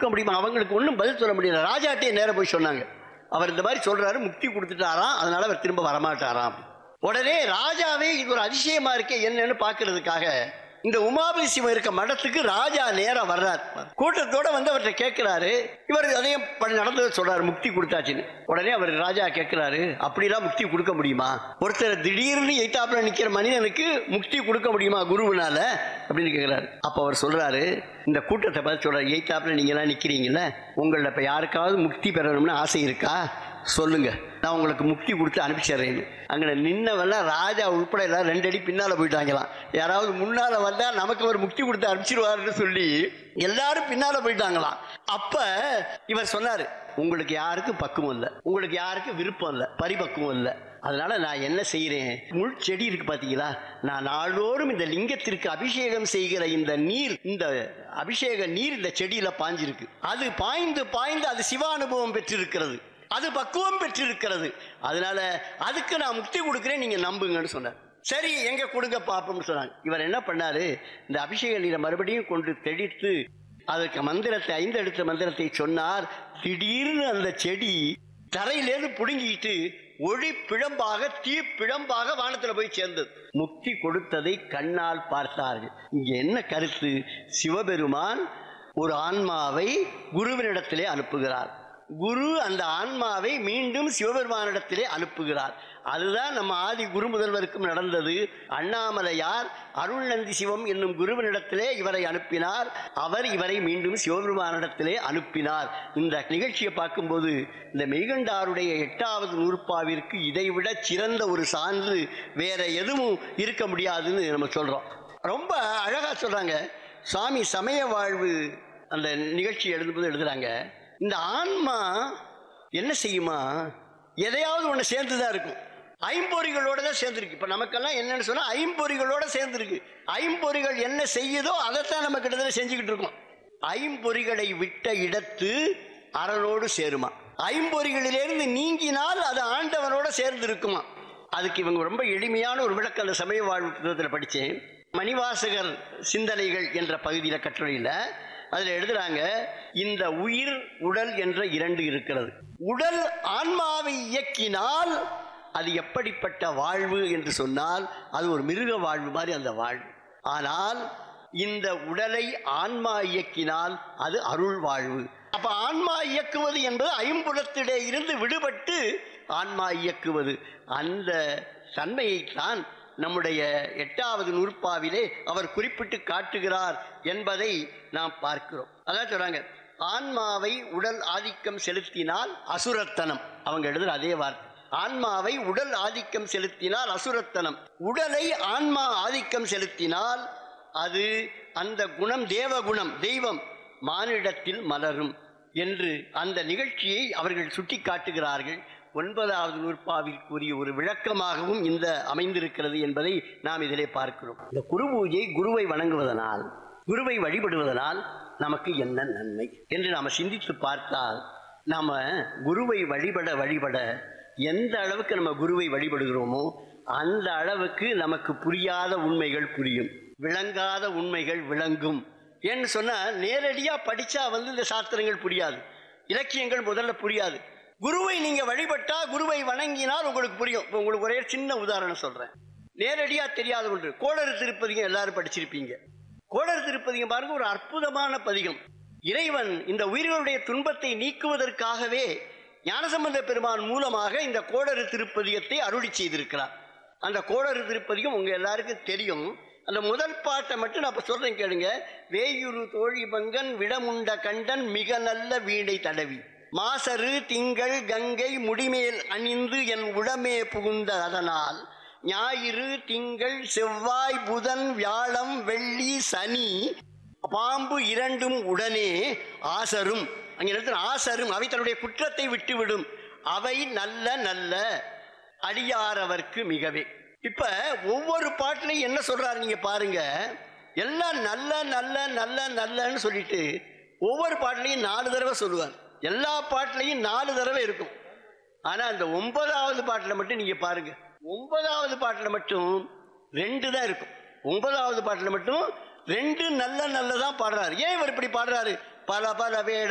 கொடுக்க முடியுமா அவங்களுக்கு ஒன்றும் பதில் சொல்ல முடியல ராஜாட்டே நேரா போய் சொன்னாங்க அவர் இந்த மாதிரி சொல்றாரு முக்தி கொடுத்துட்டாராம் அதனால அவர் திரும்ப வரமாட்டாராம் உடனே ராஜாவே இது ஒரு அதிசயமா இருக்கே என்னன்னு பார்க்கிறதுக்காக இந்த உமாபதி சிவம் இருக்க மடத்துக்கு ராஜா நேரா வர்றார் கூட்டத்தோட வந்து அவர்கிட்ட கேட்கிறாரு இவர் அதையும் ப- நடந்ததை சொல்றாரு முக்தி கொடுத்தாச்சுன்னு உடனே அவர் ராஜா கேட்கிறாரு அப்படிலாம் முக்தி கொடுக்க முடியுமா ஒருத்தர் திடீர்னு எய்தாப்புல நிக்கிற மனிதனுக்கு முக்தி கொடுக்க முடியுமா குருவினால அப்படின்னு கேட்கிறாரு அப்ப அவர் சொல்றாரு இந்த கூட்டத்தை பார்த்து சொல்றாரு எய்தாப்புல நீங்க எல்லாம் நிக்கிறீங்கல்ல உங்கள இப்ப யாருக்காவது முக்தி பெறணும்னு ஆசை இருக்கா சொல்லுங்க நான் உங்களுக்கு முக்தி கொடுத்து அனுப்பிச்சிடுறேன்னு அங்கே நின்னவெல்லாம் ராஜா உள்பட எல்லாம் ரெண்டு அடி பின்னால போயிட்டாங்களாம் யாராவது முன்னால வந்தா நமக்கு ஒரு முக்தி கொடுத்து அனுப்பிச்சிருவாருன்னு சொல்லி எல்லாரும் பின்னால போயிட்டாங்களாம் அப்ப இவர் சொன்னாரு உங்களுக்கு யாருக்கும் பக்குவம் இல்லை உங்களுக்கு யாருக்கும் விருப்பம் இல்லை பரிபக்குவம் இல்லை அதனால நான் என்ன செய்கிறேன் முள் செடி இருக்கு பாத்தீங்களா நான் நாளோறும் இந்த லிங்கத்திற்கு அபிஷேகம் செய்கிற இந்த நீர் இந்த அபிஷேக நீர் இந்த செடியில பாஞ்சிருக்கு அது பாய்ந்து பாய்ந்து அது சிவானுபவம் பெற்றிருக்கிறது அது பக்குவம் பெற்றிருக்கிறது அதனால அதுக்கு நான் முக்தி கொடுக்குறேன் நீங்க நம்புங்கன்னு சொன்னார் சரி எங்க கொடுங்க பாப்போம்னு சொன்னாங்க இவர் என்ன பண்ணாரு இந்த அபிஷேக நீரை மறுபடியும் கொண்டு தெளித்து அதுக்கு மந்திரத்தை ஐந்தெழுத்த மந்திரத்தை சொன்னார் திடீர்னு அந்த செடி தரையிலேருந்து புடுங்கிட்டு ஒளி பிழம்பாக தீ பிழம்பாக வானத்துல போய் சேர்ந்தது முக்தி கொடுத்ததை கண்ணால் பார்த்தார்கள் இங்க என்ன கருத்து சிவபெருமான் ஒரு ஆன்மாவை குருவினிடத்திலே அனுப்புகிறார் குரு அந்த ஆன்மாவை மீண்டும் சிவபெருமானிடத்திலே அனுப்புகிறார் அதுதான் நம்ம ஆதி குரு முதல்வருக்கும் நடந்தது அண்ணாமலையார் அருள்நந்தி சிவம் என்னும் குருவினிடத்திலே இவரை அனுப்பினார் அவர் இவரை மீண்டும் சிவபெருமானிடத்திலே அனுப்பினார் இந்த நிகழ்ச்சியை பார்க்கும்போது இந்த மெய்கண்டாருடைய எட்டாவது நூற்பாவிற்கு இதைவிட சிறந்த ஒரு சான்று வேற எதுவும் இருக்க முடியாதுன்னு நம்ம சொல்றோம் ரொம்ப அழகா சொல்றாங்க சுவாமி சமய வாழ்வு அந்த நிகழ்ச்சி எழுதும்போது எழுதுறாங்க இந்த ஆன்மா என்ன செய்யுமா எதையாவது ஒன்று சேர்ந்து தான் இருக்கும் ஐம்பொறிகளோட தான் சேர்ந்துருக்கு இப்போ நமக்கெல்லாம் என்னன்னு சொன்னால் ஐம்பொறிகளோட சேர்ந்துருக்கு ஐம்பொறிகள் என்ன செய்யுதோ அதைத்தான் நம்ம கிட்டத்தட்ட செஞ்சுக்கிட்டு இருக்கோம் ஐம்பொறிகளை விட்ட இடத்து அரணோடு சேருமா ஐம்பொறிகளிலிருந்து நீங்கினால் அது ஆண்டவனோட சேர்ந்து இருக்குமா அதுக்கு இவங்க ரொம்ப எளிமையான ஒரு விளக்கம் அந்த சமய வாழ்வு புத்தகத்தில் படித்தேன் மணிவாசகர் சிந்தனைகள் என்ற பகுதியில் கட்டுரையில் அதில் எழுதுறாங்க இந்த உயிர் உடல் என்ற இரண்டு இருக்கிறது உடல் ஆன்மாவை இயக்கினால் அது எப்படிப்பட்ட வாழ்வு என்று சொன்னால் அது ஒரு மிருக வாழ்வு மாதிரி அந்த வாழ்வு ஆனால் இந்த உடலை ஆன்மா இயக்கினால் அது அருள் வாழ்வு அப்ப ஆன்மா இயக்குவது என்பது ஐம்புலத்திலே இருந்து விடுபட்டு ஆன்மா இயக்குவது அந்த தன்மையைத்தான் நம்முடைய எட்டாவது நூற்பாவிலே அவர் குறிப்பிட்டு காட்டுகிறார் என்பதை நாம் பார்க்கிறோம் அதான் சொல்றாங்க ஆன்மாவை உடல் ஆதிக்கம் செலுத்தினால் அசுரத்தனம் அவங்க எழுதுற அதே வார்த்தை ஆன்மாவை உடல் ஆதிக்கம் செலுத்தினால் அசுரத்தனம் உடலை ஆன்மா ஆதிக்கம் செலுத்தினால் அது அந்த குணம் தேவகுணம் தெய்வம் மானிடத்தில் மலரும் என்று அந்த நிகழ்ச்சியை அவர்கள் சுட்டி காட்டுகிறார்கள் ஒன்பதாவது நூற்பாவிற்குரிய ஒரு விளக்கமாகவும் இந்த அமைந்திருக்கிறது என்பதை நாம் இதிலே பார்க்கிறோம் இந்த குரு பூஜை குருவை வணங்குவதனால் குருவை வழிபடுவதனால் நமக்கு என்ன நன்மை என்று நாம் சிந்தித்து பார்த்தால் நாம குருவை வழிபட வழிபட எந்த அளவுக்கு நம்ம குருவை வழிபடுகிறோமோ அந்த அளவுக்கு நமக்கு புரியாத உண்மைகள் புரியும் விளங்காத உண்மைகள் விளங்கும் ஏன்னு சொன்னா நேரடியா படிச்சா வந்து இந்த சாஸ்திரங்கள் புரியாது இலக்கியங்கள் முதல்ல புரியாது குருவை நீங்க வழிபட்டா குருவை வணங்கினால் உங்களுக்கு புரியும் இப்ப உங்களுக்கு ஒரே சின்ன உதாரணம் சொல்றேன் நேரடியா தெரியாத ஒன்று கோடரு திருப்பதிகம் எல்லாரும் படிச்சிருப்பீங்க கோடரு திருப்பதிகம் பாருங்க ஒரு அற்புதமான பதிகம் இறைவன் இந்த உயிர்களுடைய துன்பத்தை நீக்குவதற்காகவே ஞானசம்பந்த பெருமான் மூலமாக இந்த கோடரு திருப்பதிகத்தை அருளி செய்திருக்கிறார் அந்த கோடரு திருப்பதிகம் உங்க எல்லாருக்கும் தெரியும் அந்த முதல் பாட்டை மட்டும் நான் இப்ப சொல்றேன் கேளுங்க வேயுரு தோழி பங்கன் விடமுண்ட கண்டன் மிக நல்ல வீணை தடவி மாசரு திங்கள் கங்கை முடிமேல் அணிந்து என் உடமே புகுந்த அதனால் ஞாயிறு திங்கள் செவ்வாய் புதன் வியாழம் வெள்ளி சனி பாம்பு இரண்டும் உடனே ஆசரும் அங்கே இடத்துல ஆசரும் அவை தன்னுடைய குற்றத்தை விட்டுவிடும் அவை நல்ல நல்ல அடியாரவர்க்கு மிகவே இப்ப ஒவ்வொரு பாட்டிலையும் என்ன சொல்றாரு நீங்க பாருங்க எல்லாம் நல்ல நல்ல நல்ல நல்லன்னு சொல்லிட்டு ஒவ்வொரு பாட்டிலையும் நாலு தடவை சொல்லுவார் எல்லா பாட்டிலையும் நாலு தடவை இருக்கும் ஆனா அந்த ஒன்பதாவது பாட்டில் மட்டும் நீங்க பாருங்க ஒன்பதாவது பாட்டில் மட்டும் ரெண்டு தான் இருக்கும் ஒன்பதாவது பாட்டில் மட்டும் ரெண்டு நல்ல நல்லதான் பாடுறாரு ஏன் இவர் இப்படி பாடுறாரு பல பல வேட